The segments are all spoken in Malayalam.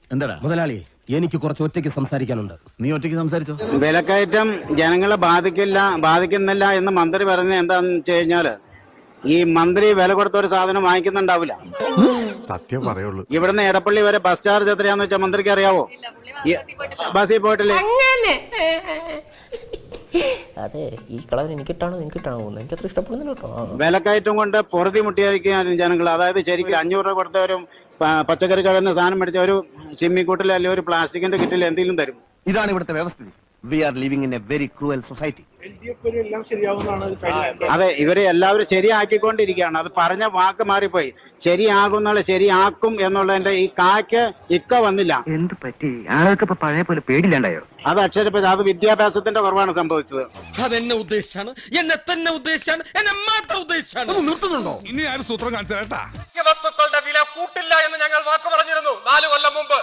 എന്താടാ മുതലാളി എനിക്ക് കുറച്ച് ഒറ്റയ്ക്ക് സംസാരിക്കാനുണ്ട് നീ ഒറ്റയ്ക്ക് സംസാരിച്ചോ വിലക്കയറ്റം ജനങ്ങളെ ബാധിക്കില്ല ബാധിക്കുന്നില്ല എന്ന് മന്ത്രി പറയുന്നത് എന്താണെന്ന് വെച്ച് കഴിഞ്ഞാല് ഈ മന്ത്രി വില കൊടുത്ത ഒരു സാധനം വാങ്ങിക്കുന്നുണ്ടാവില്ല സത്യം പറയുള്ളൂ ഇവിടുന്ന് എടപ്പള്ളി വരെ ബസ് ചാർജ് എത്രയാന്ന് വെച്ചാൽ മന്ത്രിക്ക് അറിയാവോ ഈ- ബസ്സിൽ പോയിട്ടില്ലേ അതെ ഈ കളർ എനിക്കിട്ടാണോ നിനക്കിട്ടാണോ പോകുന്നത് എനിക്ക് അത്ര ഇഷ്ടപ്പെടുന്നില്ല കേട്ടോ ആ. വിലക്കയറ്റം കൊണ്ട് പൊറുതി മുട്ടിയായിരിക്കും ജനങ്ങൾ അതായത് ശരിക്കും അഞ്ഞൂറ് രൂപ കൊടുത്തവരും പ- പച്ചക്കറി കടയിൽ നിന്ന് സാധനം മേടിച്ച ഒരു ചിമ്മിക്കൂട്ടിൽ അല്ലെങ്കിൽ ഒരു പ്ലാസ്റ്റിക്കിന്റെ കിറ്റിൽ എന്തെങ്കിലും തരും ഇതാണ് ഇവിടുത്തെ വ്യവസ്ഥിതി we are living in a very cruel society അതെ ഇവരെ എല്ലാവരും ശരിയാക്കിക്കൊണ്ടിരിക്കുകയാണ് അത് പറഞ്ഞ വാക്ക് മാറിപ്പോയി ശരിയാകുന്നുള്ള ശരിയാക്കും എന്നുള്ളതിന്റെ ഈ കായ്ക്ക് ഇക്ക വന്നില്ല എന്ത് പറ്റി ആളുകൾക്ക് ഇപ്പൊ പഴയ പോലെ പേടില്ലാണ്ടായോ അത് അക്ഷരപ്പ അത് വിദ്യാഭ്യാസത്തിന്റെ കുറവാണ് സംഭവിച്ചത് അതെന്നെ ഉദ്ദേശാണ് എന്നെ തന്നെ ഉദ്ദേശാണ് എന്നെ മാത്രം ഉദ്ദേശാണ് നിർത്തുന്നുണ്ടോ വസ്തുക്കളുടെ വില കൂട്ടില്ല എന്ന് ഞങ്ങൾ വാക്ക് പറഞ്ഞിരുന്നു നാല് കൊല്ലം മുമ്പ്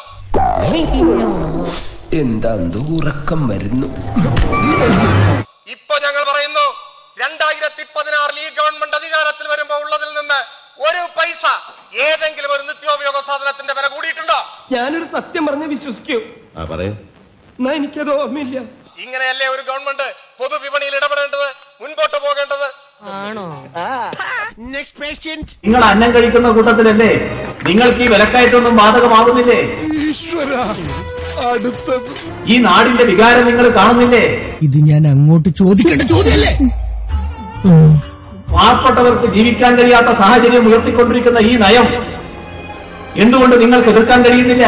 എന്താ ഉറക്കം വരുന്നു ഇപ്പൊ ഞങ്ങൾ പറയുന്നു രണ്ടായിരത്തി പതിനാറിൽ ഈ ഗവൺമെന്റ് അധികാരത്തിൽ വരുമ്പോ ഉള്ളതിൽ നിന്ന് ഒരു പൈസ ഏതെങ്കിലും ഒരു നിത്യോപയോഗ സാധനത്തിന്റെ വില കൂടിയിട്ടുണ്ടോ ഞാനൊരു സത്യം പറഞ്ഞ് വിശ്വസിക്കൂ എന്നാ എനിക്കത് ഓർമ്മയില്ല ഇങ്ങനെയല്ലേ ഒരു ഗവൺമെന്റ് പൊതുവിപണിയിൽ ഇടപെടേണ്ടത് മുൻപോട്ട് പോകേണ്ടത് നിങ്ങൾ അന്നം കഴിക്കുന്ന കൂട്ടത്തിലല്ലേ നിങ്ങൾക്ക് ഈ വിലക്കയറ്റൊന്നും ബാധകമാകുന്നില്ലേ ഈ നാടിന്റെ വികാരം നിങ്ങൾ കാണുന്നില്ലേ ഇത് ഞാൻ അങ്ങോട്ട് ചോദിക്കേണ്ട ചോദ്യമല്ലേ പാവപ്പെട്ടവർക്ക് ജീവിക്കാൻ കഴിയാത്ത സാഹചര്യം ഉയർത്തിക്കൊണ്ടിരിക്കുന്ന ഈ നയം എന്തുകൊണ്ട് നിങ്ങൾക്ക് എതിർക്കാൻ കഴിയുന്നില്ല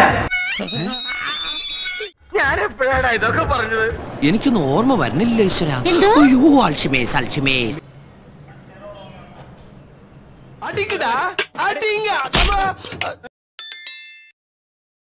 എനിക്കൊന്നും ഓർമ്മ വരുന്നില്ല ഈശ്വര അയ്യോ അൽഷിമേസ് അൽഷിമേസ് അടിക്കടാ അടിങ്ങ